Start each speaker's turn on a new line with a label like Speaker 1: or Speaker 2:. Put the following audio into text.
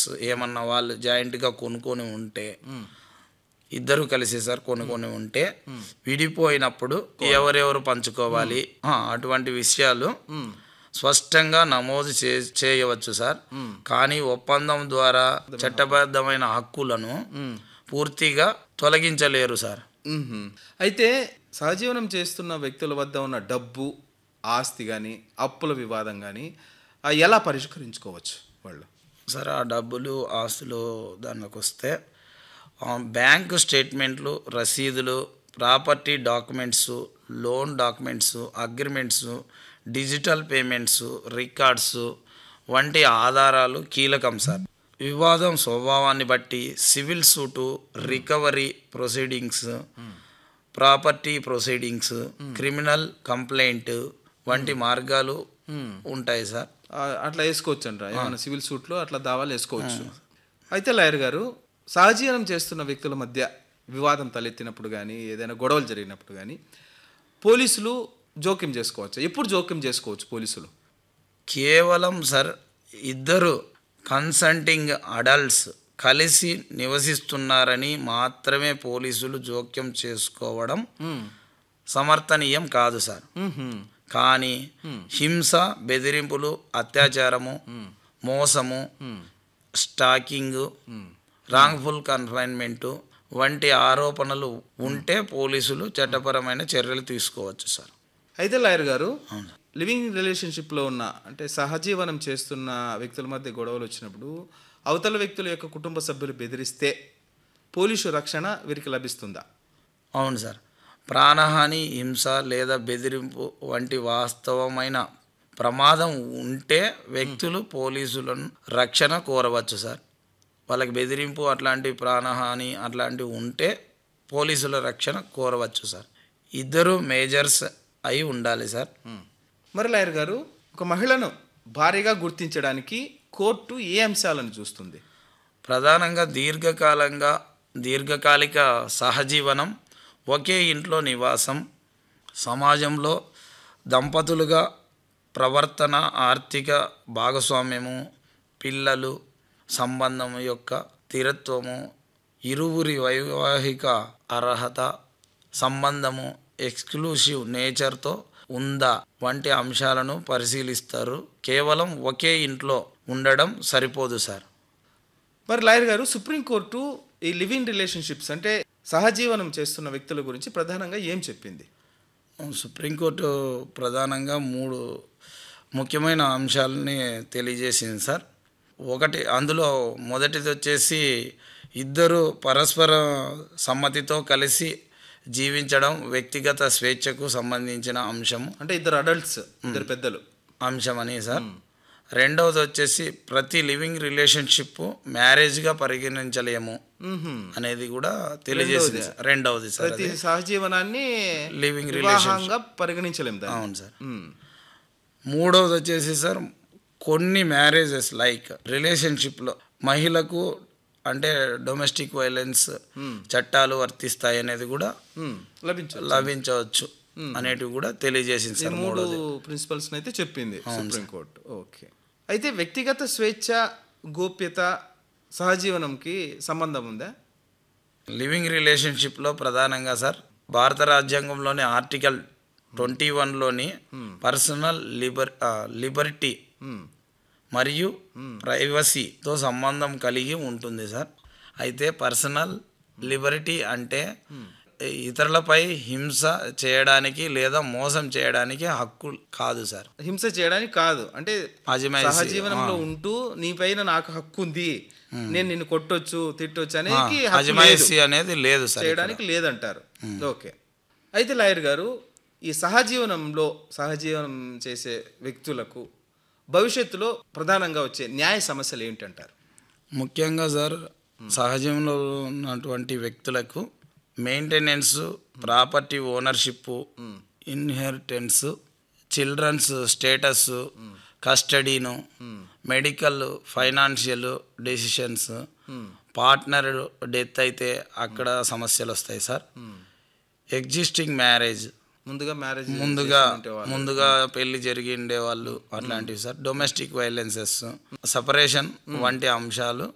Speaker 1: ఏమన్నా వాళ్ళు జాయింట్గా కొనుక్కొని ఉంటే ఇద్దరు కలిసి సార్ కొనుక్కొని ఉంటే విడిపోయినప్పుడు ఎవరెవరు పంచుకోవాలి ఆ, అటువంటి విషయాలు స్పష్టంగా నమోదు చే చేయవచ్చు సార్ కానీ ఒప్పందం ద్వారా చట్టబద్ధమైన హక్కులను పూర్తిగా తొలగించలేరు సార్
Speaker 2: మ్మ్హ్మ్. అయితే సహజీవనం చేస్తున్న వ్యక్తుల వద్ద ఉన్న డబ్బు ఆస్తి కానీ అప్పుల వివాదం కానీ ఎలా పరిష్కరించుకోవచ్చు వాళ్ళు
Speaker 1: సార్ ఆ డబ్బులు ఆస్తులు దానిలోకి వస్తే ఆ, బ్యాంకు స్టేట్మెంట్లు రసీదులు property documents loan documents agreements digital payments records వంటి ఆధారాలు కీలకం సార్ వివాదం స్వభావాన్ని బట్టి civil suit recovery proceedings property proceedings criminal complaint వంటి మార్గాలు ఉంటాయి సార్
Speaker 2: ఆ, అట్లా వేసుకోవచ్చు అంట ఏమైనా సివిల్ సూట్లో అట్లా దావాలు వేసుకోవచ్చు అయితే లాయర్ గారు సహజీవనం చేస్తున్న వ్యక్తుల మధ్య వివాదం తలెత్తినప్పుడు కానీ ఏదైనా గొడవలు జరిగినప్పుడు కానీ పోలీసులు జోక్యం చేసుకోవచ్చు ఎప్పుడు జోక్యం చేసుకోవచ్చు పోలీసులు
Speaker 1: కేవలం సార్ ఇద్దరు కన్సల్టింగ్ అడల్ట్స్ కలిసి నివసిస్తున్నారని మాత్రమే పోలీసులు జోక్యం చేసుకోవడం సమర్థనీయం కాదు సార్
Speaker 2: మ్మ్హ్మ్.
Speaker 1: కానీ హింస బెదిరింపులు అత్యాచారము మోసము స్టాకింగ్ రాంగ్ఫుల్ కన్ఫైన్మెంట్ వంటి ఆరోపణలు ఉంటే పోలీసులు చట్టపరమైన చర్యలు తీసుకోవచ్చు సార్
Speaker 2: అయితే లాయర్ గారు
Speaker 1: అవును.
Speaker 2: లివింగ్ రిలేషన్షిప్లో ఉన్న అంటే సహజీవనం చేస్తున్న వ్యక్తుల మధ్య గొడవలు వచ్చినప్పుడు అవతల వ్యక్తుల యొక్క కుటుంబ సభ్యులు బెదిరిస్తే పోలీసు రక్షణ వీరికి లభిస్తుందా
Speaker 1: అవును సార్ ప్రాణహాని హింస లేదా బెదిరింపు వంటి వాస్తవమైన ప్రమాదం ఉంటే వ్యక్తులు పోలీసులను రక్షణ కోరవచ్చు సార్ వాళ్ళకి బెదిరింపు అట్లాంటి ప్రాణహాని అట్లాంటివి ఉంటే పోలీసుల రక్షణ కోరవచ్చు సార్ ఇద్దరు మేజర్స్ అయి ఉండాలి సార్
Speaker 2: మరి లాయర్ గారు ఒక మహిళను భారీగా గుర్తించడానికి కోర్టు ఏ అంశాలను చూస్తుంది
Speaker 1: ప్రధానంగా దీర్ఘకాలంగా దీర్ఘకాలిక సహజీవనం ఒకే ఇంట్లో నివాసం సమాజంలో దంపతులుగా ప్రవర్తన ఆర్థిక భాగస్వామ్యము పిల్లలు సంబంధం యొక్క స్థిరత్వము ఇరువురి వైవాహిక అర్హత సంబంధము ఎక్స్క్లూసివ్ నేచర్తో ఉందా వంటి అంశాలను పరిశీలిస్తారు కేవలం ఒకే ఇంట్లో ఉండడం సరిపోదు సార్
Speaker 2: మరి లాయర్ గారు సుప్రీంకోర్టు ఈ లివింగ్ రిలేషన్షిప్స్ అంటే సహజీవనం చేస్తున్న వ్యక్తుల గురించి ప్రధానంగా ఏం చెప్పింది
Speaker 1: సుప్రీంకోర్టు ప్రధానంగా మూడు ముఖ్యమైన అంశాలని తెలియజేసింది సార్ ఒకటి అందులో మొదటిది వచ్చేసి ఇద్దరు పరస్పర సమ్మతితో కలిసి జీవించడం వ్యక్తిగత స్వేచ్ఛకు సంబంధించిన అంశము
Speaker 2: అంటే ఇద్దరు అడల్ట్స్ ఇద్దరు పెద్దలు
Speaker 1: అంశమని సార్ రెండవది వచ్చేసి ప్రతి లివింగ్ రిలేషన్షిప్ మ్యారేజ్గా పరిగణించలేము
Speaker 2: మ్మ్హ్మ్.
Speaker 1: అనేది కూడా తెలియజేసింది సార్. రెండవది సార్
Speaker 2: ప్రతి సహజీవనాన్ని
Speaker 1: లివింగ్
Speaker 2: వివాహంగా పరిగణించలేం దాన్ని
Speaker 1: అవును సార్
Speaker 2: మ్మ్.
Speaker 1: మూడవది వచ్చేసి సార్ కొన్ని మ్యారేజెస్ లైక్ రిలేషన్షిప్లో మహిళకు అంటే డొమెస్టిక్ వైలెన్స్ చట్టాలు వర్తిస్తాయి అనేది కూడా
Speaker 2: మ్మ్. లభించదు
Speaker 1: లభించవచ్చు అనేటివి కూడా తెలియజేసింది సార్
Speaker 2: మూడు
Speaker 1: మూడవది
Speaker 2: ప్రిన్సిపల్స్ అయితే చెప్పింది సుప్రీంకోర్టు ఓకే అయితే వ్యక్తిగత స్వేచ్ఛ గోప్యత సహజీవనంకి సంబంధం ఉందా
Speaker 1: లివింగ్ రిలేషన్షిప్లో ప్రధానంగా సార్ భారత రాజ్యాంగంలోని ఆర్టికల్ ట్వంటీ వన్లోని పర్సనల్ లిబర్ లిబర్టీ
Speaker 2: మ్మ్.
Speaker 1: మరియు ప్రైవసీతో సంబంధం కలిగి ఉంటుంది సార్ అయితే పర్సనల్ లిబర్టీ అంటే ఇతరులపై హింస చేయడానికి లేదా మోసం చేయడానికి హక్కు కాదు సార్
Speaker 2: హింస చేయడానికి కాదు అంటే
Speaker 1: అజమాయిషీ,
Speaker 2: సహజీవనంలో ఉంటూ నీ పైన నాకు హక్కు ఉంది నేను నిన్ను కొట్టొచ్చు తిట్టొచ్చు అనేది హక్కు లేదు.
Speaker 1: అజమాయిషీ అనేది లేదు సార్ ఇక్కడ.
Speaker 2: చేయడానికి లేదంటారు ఓకే అయితే లాయర్ గారు ఈ సహజీవనంలో సహజీవనం చేసే వ్యక్తులకు భవిష్యత్తులో ప్రధానంగా వచ్చే న్యాయ సమస్యలు ఏంటంటారు
Speaker 1: ముఖ్యంగా సార్ సహజంలో ఉన్నటువంటి వ్యక్తులకు maintenance property ownership inheritance children's status కస్టడీను medical financial decisions partner death అయితే అక్కడ సమస్యలు వస్తాయి సార్ ఎగ్జిస్టింగ్ మ్యారేజ్
Speaker 2: ముందుగా మ్యారేజ్
Speaker 1: ముందుగా ముందుగా పెళ్లి జరిగి ఉండే వాళ్ళు అట్లాంటివి సార్ డొమెస్టిక్ వైలెన్సెస్ సపరేషన్ వంటి అంశాలు